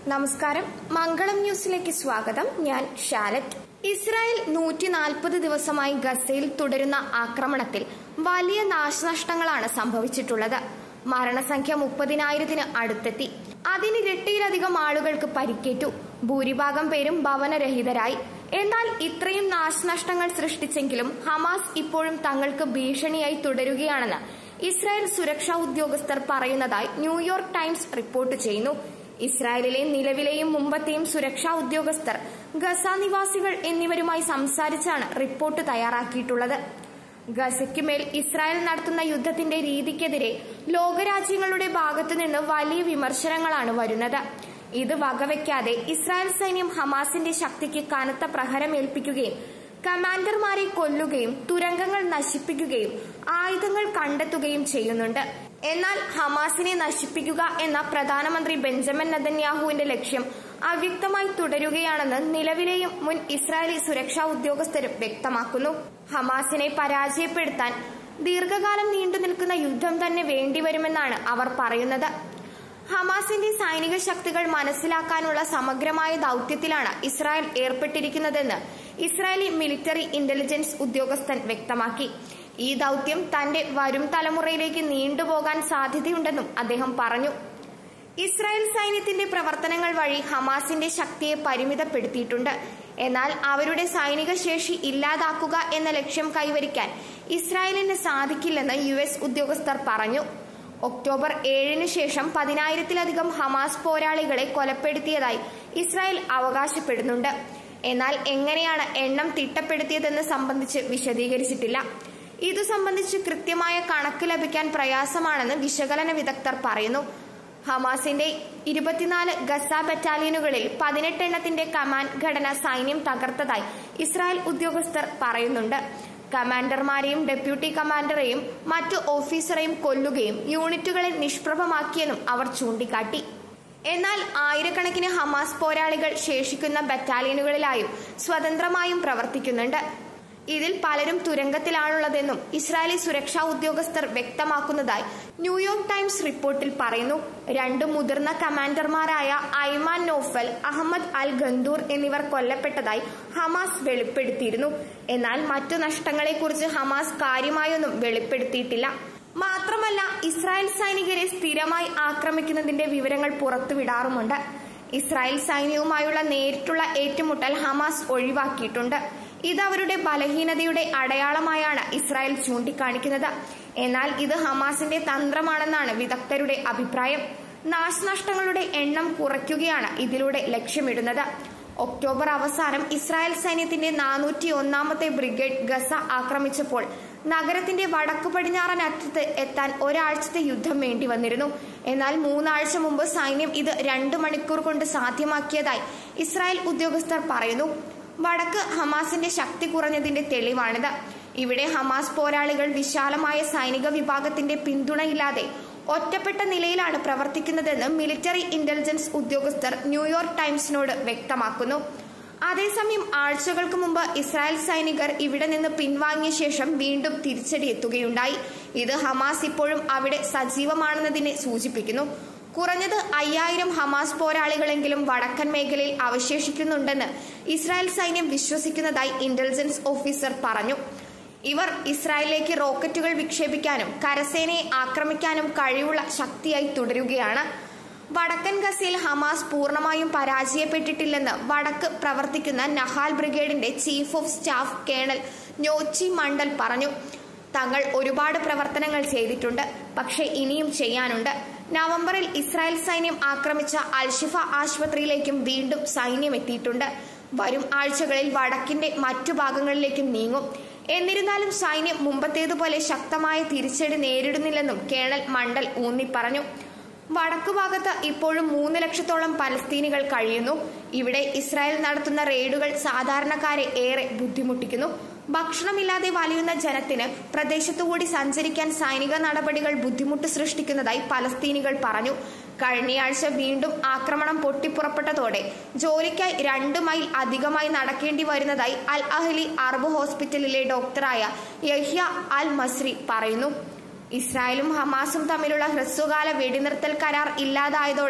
നമസ്കാരം മംഗളം ന്യൂസിലേക്ക് സ്വാഗതം ഞാൻ ഷാലറ്റ് ഇസ്രായേൽ നൂറ്റി നാൽപ്പത് ദിവസമായി ഗസയിൽ തുടരുന്ന ആക്രമണത്തിൽ വലിയ നാശനഷ്ടങ്ങളാണ് സംഭവിച്ചിട്ടുള്ളത് മരണസംഖ്യ മുപ്പതിനായിരത്തിന് അടുത്തെത്തി അതിനിരട്ടിയിലധികം ആളുകൾക്ക് പരിക്കേറ്റു ഭൂരിഭാഗം പേരും ഭവനരഹിതരായി എന്നാൽ ഇത്രയും നാശനഷ്ടങ്ങൾ സൃഷ്ടിച്ചെങ്കിലും ഹമാസ് ഇപ്പോഴും തങ്ങൾക്ക് ഭീഷണിയായി തുടരുകയാണെന്ന് ഇസ്രായേൽ സുരക്ഷാ ഉദ്യോഗസ്ഥർ പറയുന്നതായി ന്യൂയോർക്ക് ടൈംസ് റിപ്പോർട്ട് ചെയ്യുന്നു ഇസ്രായേലിലെ നിലവിലെയും മുമ്പത്തെയും സുരക്ഷാ ഉദ്യോഗസ്ഥർ ഗസ നിവാസികൾ എന്നിവരുമായി സംസാരിച്ചാണ് റിപ്പോർട്ട് തയ്യാറാക്കിയിട്ടുള്ളത് ഗസയ്ക്ക് മേൽ ഇസ്രായേൽ നടത്തുന്ന യുദ്ധത്തിന്റെ രീതിക്കെതിരെ ലോകരാജ്യങ്ങളുടെ ഭാഗത്തുനിന്ന് വലിയ വിമർശനങ്ങളാണ് വരുന്നത് ഇത് വകവയ്ക്കാതെ ഇസ്രായേൽ സൈന്യം ഹമാസിന്റെ ശക്തിക്ക് കനത്ത പ്രഹരമേൽപ്പിക്കുകയും കമാൻഡർമാരെ കൊല്ലുകയും തുരങ്കങ്ങൾ നശിപ്പിക്കുകയും ആയുധങ്ങൾ കണ്ടെത്തുകയും ചെയ്യുന്നുണ്ട് എന്നാൽ ഹമാസിനെ നശിപ്പിക്കുക എന്ന പ്രധാനമന്ത്രി ബെഞ്ചമിൻ നെതന്യാഹുവിന്റെ ലക്ഷ്യം അവ്യക്തമായി തുടരുകയാണെന്ന് നിലവിലെയും മുൻ ഇസ്രായേലി സുരക്ഷാ ഉദ്യോഗസ്ഥരും വ്യക്തമാക്കുന്നു ഹമാസിനെ പരാജയപ്പെടുത്താൻ ദീർഘകാലം നീണ്ടു നിൽക്കുന്ന യുദ്ധം തന്നെ വേണ്ടിവരുമെന്നാണ് അവർ പറയുന്നത് ഹമാസിന്റെ സൈനിക ശക്തികൾ മനസ്സിലാക്കാനുള്ള സമഗ്രമായ ദൌത്യത്തിലാണ് ഇസ്രായേൽ ഏർപ്പെട്ടിരിക്കുന്നതെന്ന് ഇസ്രായേലി മിലിറ്ററി ഇന്റലിജൻസ് ഉദ്യോഗസ്ഥൻ വ്യക്തമാക്കി ഈ ദൌത്യം തന്റെ വരും തലമുറയിലേക്ക് നീണ്ടുപോകാൻ സാധ്യതയുണ്ടെന്നും അദ്ദേഹം പറഞ്ഞു ഇസ്രായേൽ സൈന്യത്തിന്റെ പ്രവർത്തനങ്ങൾ വഴി ഹമാസിന്റെ ശക്തിയെ പരിമിതപ്പെടുത്തിയിട്ടുണ്ട് എന്നാൽ അവരുടെ സൈനിക ശേഷി ഇല്ലാതാക്കുക എന്ന ലക്ഷ്യം കൈവരിക്കാൻ ഇസ്രായേലിന് സാധിക്കില്ലെന്ന് യു എസ് ഉദ്യോഗസ്ഥർ പറഞ്ഞു ഒക്ടോബർ ഏഴിന് ശേഷം പതിനായിരത്തിലധികം ഹമാസ് പോരാളികളെ കൊലപ്പെടുത്തിയതായി ഇസ്രായേൽ അവകാശപ്പെടുന്നുണ്ട് എന്നാൽ എങ്ങനെയാണ് എണ്ണം തിട്ടപ്പെടുത്തിയതെന്ന് സംബന്ധിച്ച് വിശദീകരിച്ചിട്ടില്ല ഇതു സംബന്ധിച്ച് കൃത്യമായ കണക്ക് ലഭിക്കാൻ പ്രയാസമാണെന്ന് വിശകലന വിദഗ്ധർ പറയുന്നു ഹമാസിന്റെ ഇരുപത്തിനാല് ഗസ ബറ്റാലിയനുകളിൽ പതിനെട്ട് എണ്ണത്തിന്റെ കമാൻഡ് ഘടന സൈന്യം തകർത്തതായി ഇസ്രായേൽ ഉദ്യോഗസ്ഥർ പറയുന്നുണ്ട് കമാൻഡർമാരെയും ഡെപ്യൂട്ടി കമാൻഡറെയും മറ്റു ഓഫീസറെയും കൊല്ലുകയും യൂണിറ്റുകളെ നിഷ്പ്രഭമാക്കിയെന്നും അവർ ചൂണ്ടിക്കാട്ടി എന്നാൽ ആയിരക്കണക്കിന് ഹമാസ് പോരാളികൾ ശേഷിക്കുന്ന ബറ്റാലിയനുകളിലായും സ്വതന്ത്രമായും പ്രവർത്തിക്കുന്നുണ്ട് ഇതിൽ പലരും തുരങ്കത്തിലാണുള്ളതെന്നും ഇസ്രായേലി സുരക്ഷാ ഉദ്യോഗസ്ഥർ വ്യക്തമാക്കുന്നതായി ന്യൂയോർക്ക് ടൈംസ് റിപ്പോർട്ടിൽ പറയുന്നു രണ്ട് മുതിർന്ന കമാൻഡർമാരായ ഐമാൻ നോഫൽ അഹമ്മദ് അൽ ഗന്തൂർ എന്നിവർ കൊല്ലപ്പെട്ടതായി ഹമാസ് വെളിപ്പെടുത്തിയിരുന്നു എന്നാൽ മറ്റു നഷ്ടങ്ങളെക്കുറിച്ച് ഹമാസ് കാര്യമായൊന്നും വെളിപ്പെടുത്തിയിട്ടില്ല മാത്രമല്ല ഇസ്രായേൽ സൈനികരെ സ്ഥിരമായി ആക്രമിക്കുന്നതിന്റെ വിവരങ്ങൾ പുറത്തുവിടാറുമുണ്ട് ഇസ്രായേൽ സൈന്യവുമായുള്ള നേരിട്ടുള്ള ഏറ്റുമുട്ടൽ ഹമാസ് ഒഴിവാക്കിയിട്ടുണ്ട് ഇത് അവരുടെ ബലഹീനതയുടെ അടയാളമായാണ് ഇസ്രായേൽ ചൂണ്ടിക്കാണിക്കുന്നത് എന്നാൽ ഇത് ഹമാസിന്റെ തന്ത്രമാണെന്നാണ് വിദഗ്ധരുടെ അഭിപ്രായം നാശനഷ്ടങ്ങളുടെ എണ്ണം കുറയ്ക്കുകയാണ് ഇതിലൂടെ ലക്ഷ്യമിടുന്നത് ഒക്ടോബർ അവസാനം ഇസ്രായേൽ സൈന്യത്തിന്റെ നാനൂറ്റി ഒന്നാമത്തെ ബ്രിഗേഡ് ഗസ ആക്രമിച്ചപ്പോൾ നഗരത്തിന്റെ വടക്കു പടിഞ്ഞാറൻ അറ്റത്ത് എത്താൻ ഒരാഴ്ചത്തെ യുദ്ധം വേണ്ടി വന്നിരുന്നു എന്നാൽ മൂന്നാഴ്ച മുമ്പ് സൈന്യം ഇത് രണ്ടു മണിക്കൂർ കൊണ്ട് സാധ്യമാക്കിയതായി ഇസ്രായേൽ ഉദ്യോഗസ്ഥർ പറയുന്നു വടക്ക് ഹമാസിന്റെ ശക്തി കുറഞ്ഞതിന്റെ തെളിവാണിത് ഇവിടെ ഹമാസ് പോരാളികൾ വിശാലമായ സൈനിക വിഭാഗത്തിന്റെ പിന്തുണയില്ലാതെ ഒറ്റപ്പെട്ട നിലയിലാണ് പ്രവർത്തിക്കുന്നതെന്ന് മിലിറ്ററി ഇന്റലിജൻസ് ഉദ്യോഗസ്ഥർ ന്യൂയോർക്ക് ടൈംസിനോട് വ്യക്തമാക്കുന്നു അതേസമയം ആഴ്ചകൾക്ക് മുമ്പ് ഇസ്രായേൽ സൈനികർ ഇവിടെ നിന്ന് പിൻവാങ്ങിയ ശേഷം വീണ്ടും തിരിച്ചടിയെത്തുകയുണ്ടായി ഇത് ഹമാസ് ഇപ്പോഴും അവിടെ സജീവമാണെന്നതിനെ സൂചിപ്പിക്കുന്നു കുറഞ്ഞത് അയ്യായിരം ഹമാസ് പോരാളികളെങ്കിലും വടക്കൻ മേഖലയിൽ അവശേഷിക്കുന്നുണ്ടെന്ന് ഇസ്രായേൽ സൈന്യം വിശ്വസിക്കുന്നതായി ഇന്റലിജൻസ് ഓഫീസർ പറഞ്ഞു ഇവർ ഇസ്രായേലിലേക്ക് റോക്കറ്റുകൾ വിക്ഷേപിക്കാനും കരസേനയെ ആക്രമിക്കാനും കഴിവുള്ള ശക്തിയായി തുടരുകയാണ് വടക്കൻ ഗസയിൽ ഹമാസ് പൂർണ്ണമായും പരാജയപ്പെട്ടിട്ടില്ലെന്ന് വടക്ക് പ്രവർത്തിക്കുന്ന നഹാൽ ബ്രിഗേഡിന്റെ ചീഫ് ഓഫ് സ്റ്റാഫ് കേണൽ നോച്ചി മണ്ഡൽ പറഞ്ഞു തങ്ങൾ ഒരുപാട് പ്രവർത്തനങ്ങൾ ചെയ്തിട്ടുണ്ട് പക്ഷേ ഇനിയും ചെയ്യാനുണ്ട് നവംബറിൽ ഇസ്രായേൽ സൈന്യം ആക്രമിച്ച അൽഷിഫ ആശുപത്രിയിലേക്കും വീണ്ടും സൈന്യം എത്തിയിട്ടുണ്ട് വരും ആഴ്ചകളിൽ വടക്കിന്റെ മറ്റു ഭാഗങ്ങളിലേക്കും നീങ്ങും എന്നിരുന്നാലും സൈന്യം മുമ്പത്തേതുപോലെ ശക്തമായ തിരിച്ചടി നേരിടുന്നില്ലെന്നും കേണൽ മണ്ഡൽ ഊന്നി പറഞ്ഞു വടക്കുഭാഗത്ത് ഇപ്പോഴും മൂന്ന് ലക്ഷത്തോളം പലസ്തീനികൾ കഴിയുന്നു ഇവിടെ ഇസ്രായേൽ നടത്തുന്ന റെയ്ഡുകൾ സാധാരണക്കാരെ ഏറെ ബുദ്ധിമുട്ടിക്കുന്നു ഭക്ഷണമില്ലാതെ വലയുന്ന ജനത്തിന് പ്രദേശത്തുകൂടി സഞ്ചരിക്കാൻ സൈനിക നടപടികൾ ബുദ്ധിമുട്ട് സൃഷ്ടിക്കുന്നതായി പലസ്തീനികൾ പറഞ്ഞു കഴിഞ്ഞയാഴ്ച വീണ്ടും ആക്രമണം പൊട്ടിപ്പുറപ്പെട്ടതോടെ ജോലിക്കായി രണ്ട് മൈൽ അധികമായി നടക്കേണ്ടി വരുന്നതായി അൽ അഹ്ലി അറബ് ഹോസ്പിറ്റലിലെ ഡോക്ടറായ യഹ്യ അൽ മസ്രി പറയുന്നു ഇസ്രായേലും ഹമാസും തമ്മിലുള്ള ഹ്രസ്വകാല വെടിനിർത്തൽ കരാർ ഇല്ലാതായതോടെ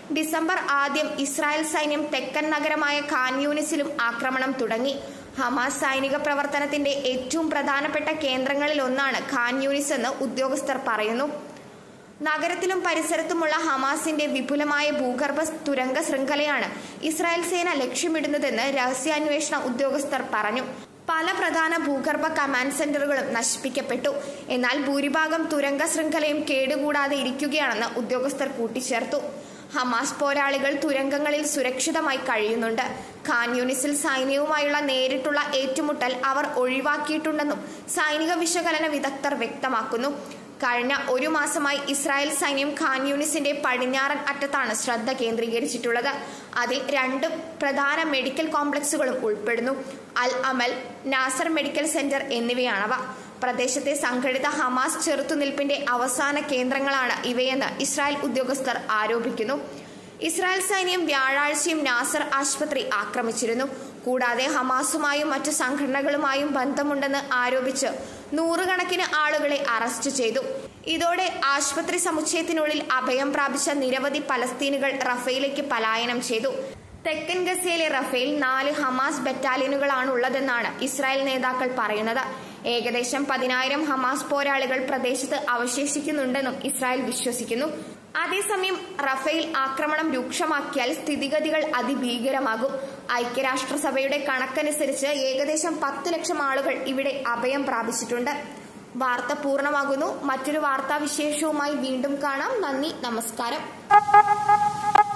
ഡിസംബർ ആദ്യം ഇസ്രായേൽ സൈന്യം തെക്കൻ നഗരമായ ഖാൻ യൂണിസിലും ആക്രമണം തുടങ്ങി ഹമാസ് സൈനിക പ്രവർത്തനത്തിന്റെ ഏറ്റവും പ്രധാനപ്പെട്ട കേന്ദ്രങ്ങളിൽ ഒന്നാണ് ഖാൻ യൂണിസ് എന്ന് ഉദ്യോഗസ്ഥർ പറയുന്നു നഗരത്തിലും പരിസരത്തുമുള്ള ഹമാസിന്റെ വിപുലമായ ഭൂഗർഭ തുരങ്ക ശൃംഖലയാണ് ഇസ്രായേൽ സേന ലക്ഷ്യമിടുന്നതെന്ന് രഹസ്യാന്വേഷണ ഉദ്യോഗസ്ഥർ പറഞ്ഞു പല പ്രധാന ഭൂഗർഭ കമാൻഡ് സെന്ററുകളും നശിപ്പിക്കപ്പെട്ടു എന്നാൽ ഭൂരിഭാഗം തുരങ്ക ശൃംഖലയും കേടുകൂടാതെ ഇരിക്കുകയാണെന്ന് ഉദ്യോഗസ്ഥർ കൂട്ടിച്ചേർത്തു ഹമാസ് പോരാളികൾ തുരങ്കങ്ങളിൽ സുരക്ഷിതമായി കഴിയുന്നുണ്ട് ഖാൻ യൂണിസിൽ സൈന്യവുമായുള്ള നേരിട്ടുള്ള ഏറ്റുമുട്ടൽ അവർ ഒഴിവാക്കിയിട്ടുണ്ടെന്നും സൈനിക വിശകലന വിദഗ്ധർ വ്യക്തമാക്കുന്നു കഴിഞ്ഞ ഒരു മാസമായി ഇസ്രായേൽ സൈന്യം ഖാൻ യൂണിസിന്റെ പടിഞ്ഞാറൻ അറ്റത്താണ് ശ്രദ്ധ കേന്ദ്രീകരിച്ചിട്ടുള്ളത് അതിൽ രണ്ട് പ്രധാന മെഡിക്കൽ കോംപ്ലക്സുകളും ഉൾപ്പെടുന്നു al Amal Nasser medical centre എന്നിവയാണവ പ്രദേശത്തെ സംഘടിത ഹമാസ് ചെറുത്തുനിൽപ്പിന്റെ അവസാന കേന്ദ്രങ്ങളാണ് ഇവയെന്ന് ഇസ്രായേൽ ഉദ്യോഗസ്ഥർ ആരോപിക്കുന്നു ഇസ്രായേൽ സൈന്യം വ്യാഴാഴ്ചയും നാസർ ആശുപത്രി ആക്രമിച്ചിരുന്നു കൂടാതെ ഹമാസുമായും മറ്റു സംഘടനകളുമായും ബന്ധമുണ്ടെന്ന് ആരോപിച്ച് നൂറുകണക്കിന് ആളുകളെ അറസ്റ്റ് ചെയ്തു ഇതോടെ ആശുപത്രി സമുച്ചയത്തിനുള്ളിൽ അഭയം പ്രാപിച്ച നിരവധി പലസ്തീനുകൾ റഫയിലേക്ക് പലായനം ചെയ്തു തെക്കൻ ഗസയിലെ റഫേൽ നാല് ഹമാസ് ബറ്റാലിയനുകളാണുള്ളതെന്നാണ് ഇസ്രായേൽ നേതാക്കൾ പറയുന്നത് ഏകദേശം പതിനായിരം ഹമാസ് പോരാളികൾ പ്രദേശത്ത് അവശേഷിക്കുന്നുണ്ടെന്നും ഇസ്രായേൽ വിശ്വസിക്കുന്നു അതേസമയം റഫേൽ ആക്രമണം രൂക്ഷമാക്കിയാൽ സ്ഥിതിഗതികൾ അതിഭീകരമാകും ഐക്യരാഷ്ട്രസഭയുടെ കണക്കനുസരിച്ച് ഏകദേശം പത്ത് ലക്ഷം ആളുകൾ ഇവിടെ അഭയം പ്രാപിച്ചിട്ടുണ്ട് വാർത്ത പൂർണ്ണമാകുന്നു മറ്റൊരു വാർത്താ വിശേഷവുമായി വീണ്ടും കാണാം നന്ദി നമസ്കാരം